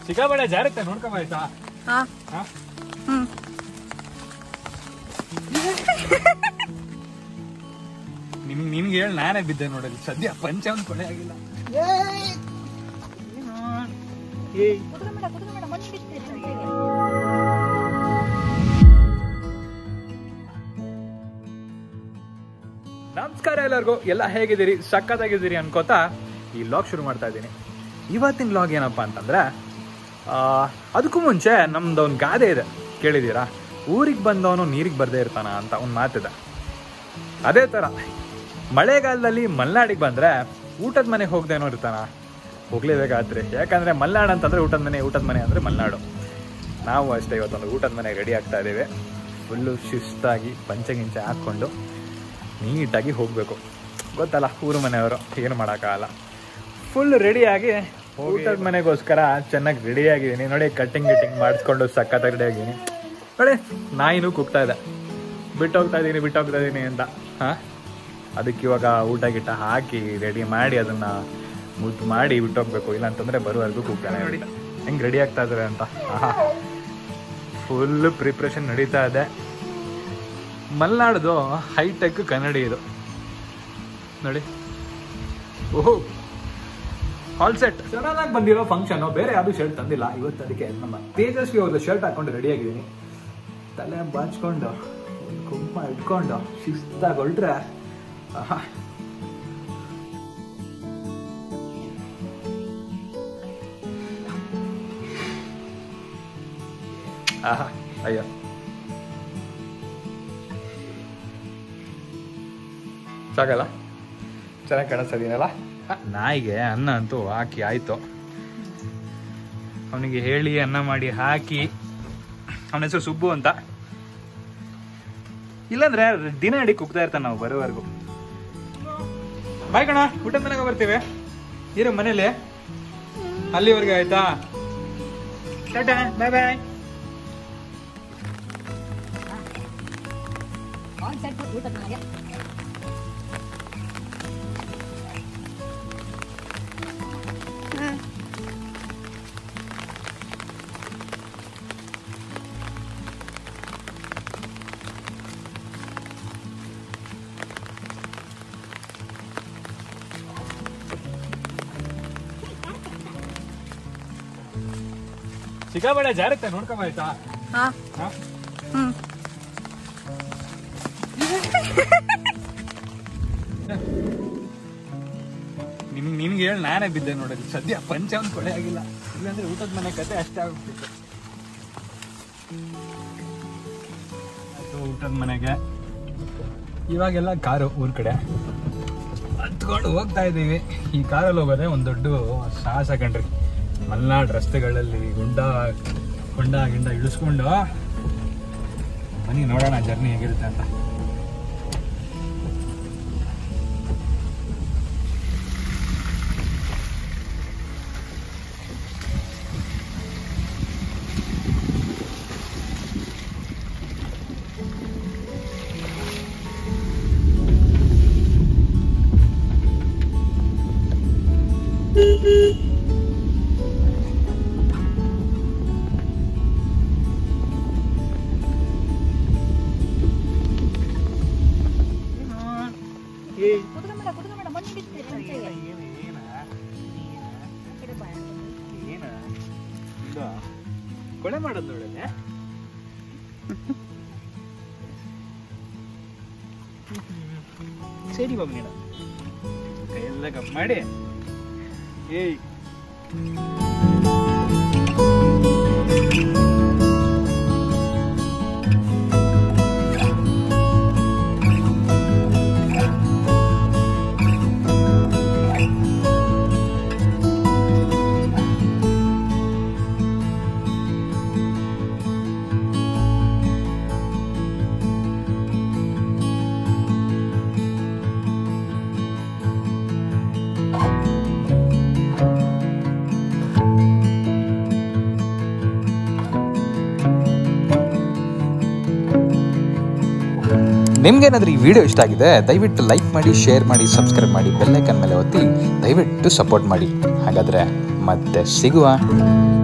ಸಿಕ್ಕಾಬಳೆ ಜಾರತ್ತೆ ನೋಡ್ಕೊಬಾಯ್ತಾ ಹಾ ಹಾ ಹ್ಮ್ ನಿಮ್ ನಿನ್ಗೆ ಹೇಳಿ ನಾನೇ ಬಿದ್ದೆ ನೋಡಲಿ ಸದ್ಯ ಪಂಚ ಒಂದ್ ಕೊಳೆ ಆಗಿಲ್ಲ ಏಯ್ ನಮಸ್ಕಾರ ಎಲ್ಲರಿಗೂ ಎಲ್ಲ ಹೇಗಿದ್ದೀರಿ ಸಖತ್ತಾಗಿದ್ದೀರಿ ಅನ್ಕೋತಾ ಈ ಲಾಗ್ ಶುರು ಮಾಡ್ತಾ ಇದ್ದೀನಿ ಇವತ್ತಿನ ಲಾಗ್ ಏನಪ್ಪ ಅಂತಂದ್ರೆ ಆ, ಅದಕ್ಕೂ ಮುಂಚೆ ನಮ್ದು ಒಂದು ಗಾದೆ ಇದೆ ಕೇಳಿದ್ದೀರಾ ಊರಿಗೆ ಬಂದವನು ನೀರಿಗೆ ಬರ್ದೇ ಇರ್ತಾನ ಅಂತ ಒಂದು ಮಾತಿದೆ ಅದೇ ಥರ ಮಳೆಗಾಲದಲ್ಲಿ ಮಲೆನಾಡಿಗೆ ಬಂದರೆ ಊಟದ ಮನೆಗೆ ಹೋಗ್ದೇನೋ ಇರ್ತಾನ ಹೋಗ್ಲೇಬೇಕಾತ್ರಿ ಯಾಕಂದರೆ ಮಲೆನಾಡು ಅಂತಂದರೆ ಊಟದ ಮನೆ ಊಟದ ಮನೆ ಅಂದರೆ ಮಲೆನಾಡು ನಾವು ಅಷ್ಟೇ ಇವತ್ತೊಂದು ಊಟದ ಮನೆಗೆ ರೆಡಿ ಆಗ್ತಾ ಇದ್ದೀವಿ ಫುಲ್ಲು ಶಿಸ್ತಾಗಿ ಪಂಚೆ ಗಿಂಚೆ ಹಾಕ್ಕೊಂಡು ನೀಟಾಗಿ ಹೋಗಬೇಕು ಗೊತ್ತಲ್ಲ ಊರು ಮನೆಯವರು ಏನು ಮಾಡೋಕ್ಕಾಗಲ್ಲ ಫುಲ್ ರೆಡಿಯಾಗಿ ಊಟದ ಮನೆಗೋಸ್ಕರ ಚೆನ್ನಾಗಿ ರೆಡಿಯಾಗಿದ್ದೀನಿ ನೋಡಿ ಕಟ್ಟಿಂಗ್ ಗಿಟ್ಟಿಂಗ್ ಮಾಡಿಸ್ಕೊಂಡು ಸಖತ್ತಾಗಿ ರೆಡಿ ಆಗಿದ್ದೀನಿ ನೋಡಿ ನಾಯಿನೂ ಕುಗ್ತಾ ಇದೆ ಬಿಟ್ಟು ಹೋಗ್ತಾ ಇದ್ದೀನಿ ಬಿಟ್ಟು ಹೋಗ್ತಾ ಇದ್ದೀನಿ ಅಂತ ಹಾಂ ಅದಕ್ಕೆ ಇವಾಗ ಊಟ ಗಿಟ್ಟ ಹಾಕಿ ರೆಡಿ ಮಾಡಿ ಅದನ್ನ ಮುದ್ದು ಮಾಡಿ ಬಿಟ್ಟು ಹೋಗ್ಬೇಕು ಇಲ್ಲ ಅಂತಂದ್ರೆ ಬರುವವರೆಗೂ ಕೂಗ್ತಾನೆ ನೋಡಿ ಹೆಂಗೆ ರೆಡಿ ಆಗ್ತಾ ಇದ್ದಾರೆ ಅಂತ ಫುಲ್ ಪ್ರಿಪ್ರೇಷನ್ ನಡೀತಾ ಇದೆ ಮಲ್ನಾಡ್ದು ಹೈಟೆಕ್ ಕನ್ನಡಿ ಇದು ನೋಡಿ ಓಹೋ ಹಾಲ್ ಸೆಟ್ ಸಡನ್ನಾಗಿ ಬಂದಿರೋ ಫಂಕ್ಷನ್ ಬೇರೆ ಯಾವುದು ಶರ್ಟ್ ತಂದಿಲ್ಲ ಇವತ್ತು ಅದಕ್ಕೆ ನಮ್ಮ ತೇಜಸ್ವಿ ಅವ್ರದ್ದು ಶರ್ಟ್ ಹಾಕೊಂಡು ರೆಡಿ ಆಗಿದ್ದೀನಿ ತಲೆ ಬಾಚ್ಕೊಂಡು ಒಂದು ಕುಂಕುಮ ಇಟ್ಕೊಂಡು ಶಿಸ್ತಾಗಿ ಹೊರಟ್ರೆ ಆಹಾ. ಆಹಾ ಅಯ್ಯೋ ಸಾಕಲ್ಲ ಚೆನ್ನಾಗಿ ಕಾಣಿಸ್ತಿದ್ದೀನಲ್ಲ ನಾಯಿಗೆ ಅನ್ನ ಅಂತೂ ಹಾಕಿ ಆಯ್ತು ಅವನಿಗೆ ಹೇಳಿ ಅನ್ನ ಮಾಡಿ ಹಾಕಿ ಅವನ ಹೆಸರು ಸುಬ್ಬು ಅಂತ ಇಲ್ಲಾಂದ್ರೆ ದಿನ ಇಡೀ ಕುಗ್ತಾ ಇರ್ತಾನೆ ನಾವು ಬರೋವರೆಗೂ ಬಾಯ್ ಕಣ ಊಟದ ಮನೆಗೆ ಬರ್ತೀವಿ ಇರು ಮನೇಲಿ ಅಲ್ಲಿವರೆಗೆ ಆಯ್ತಾ ಟಾಟಾ ಬಾಯ್ ಬಾಯ್ ಸಿಕ್ಕಾಬಳೆ ಜಾರತ್ತೆ ನೋಡ್ಕೊಬಾಯ್ತಾ ಹಾ ಹಾ ಹ್ಮ್ ನಿನ್ ನಿನ್ಗೆ ಹೇಳಿ ನಾನೇ ಬಿದ್ದೆ ನೋಡಲಿ ಸದ್ಯ ಪಂಚ ಒಂದ್ ಕೊಳೆ ಆಗಿಲ್ಲ ಇಲ್ಲಾಂದ್ರೆ ಊಟದ ಮನೆ ಕತೆ ಅಷ್ಟೇ ಆಗ್ಬಿಟ್ಟಿತ್ತು ಆಯ್ತು ಊಟದ ಮನೆಗೆ ಇವಾಗೆಲ್ಲ ಕಾರು ಊರ್ ಕಡೆ ಹತ್ಕೊಂಡು ಹೋಗ್ತಾ ಇದ್ದೀವಿ ಈ ಕಾರಲ್ಲಿ ಹೋಗೋದೇ ಒಂದು ದೊಡ್ಡ ಸಾಹಸ ಕಣ್ರಿ ಮಲ್ನಾಡ್ ರಸ್ತೆಗಳಲ್ಲಿ ಗುಂಡ ಹೊಂಡ ಗಿಂಡ ಇಳಿಸ್ಕೊಂಡು ಬನ್ನಿ ನೋಡೋಣ ಜರ್ನಿ ಹೇಗಿರುತ್ತೆ ಅಂತ ಏಯ್ ಕೊಳೆ ಮಾಡೋದು ನೋಡನೆ ಸರಿ ಬಾಬು ನೀನು ಕೈಯೆಲ್ಲ ಕಪ್ ಮಾಡಿ ಏಯ್ ನಿಮ್ಗೇನಾದ್ರೂ ಈ ವಿಡಿಯೋ ಇಷ್ಟ ಆಗಿದೆ ದಯವಿಟ್ಟು ಲೈಕ್ ಮಾಡಿ ಶೇರ್ ಮಾಡಿ ಸಬ್ಸ್ಕ್ರೈಬ್ ಮಾಡಿ ಬೆಲ್ಲೈಕನ್ ಮೇಲೆ ಒತ್ತಿ ದಯವಿಟ್ಟು ಸಪೋರ್ಟ್ ಮಾಡಿ ಹಾಗಾದರೆ ಮತ್ತೆ ಸಿಗುವ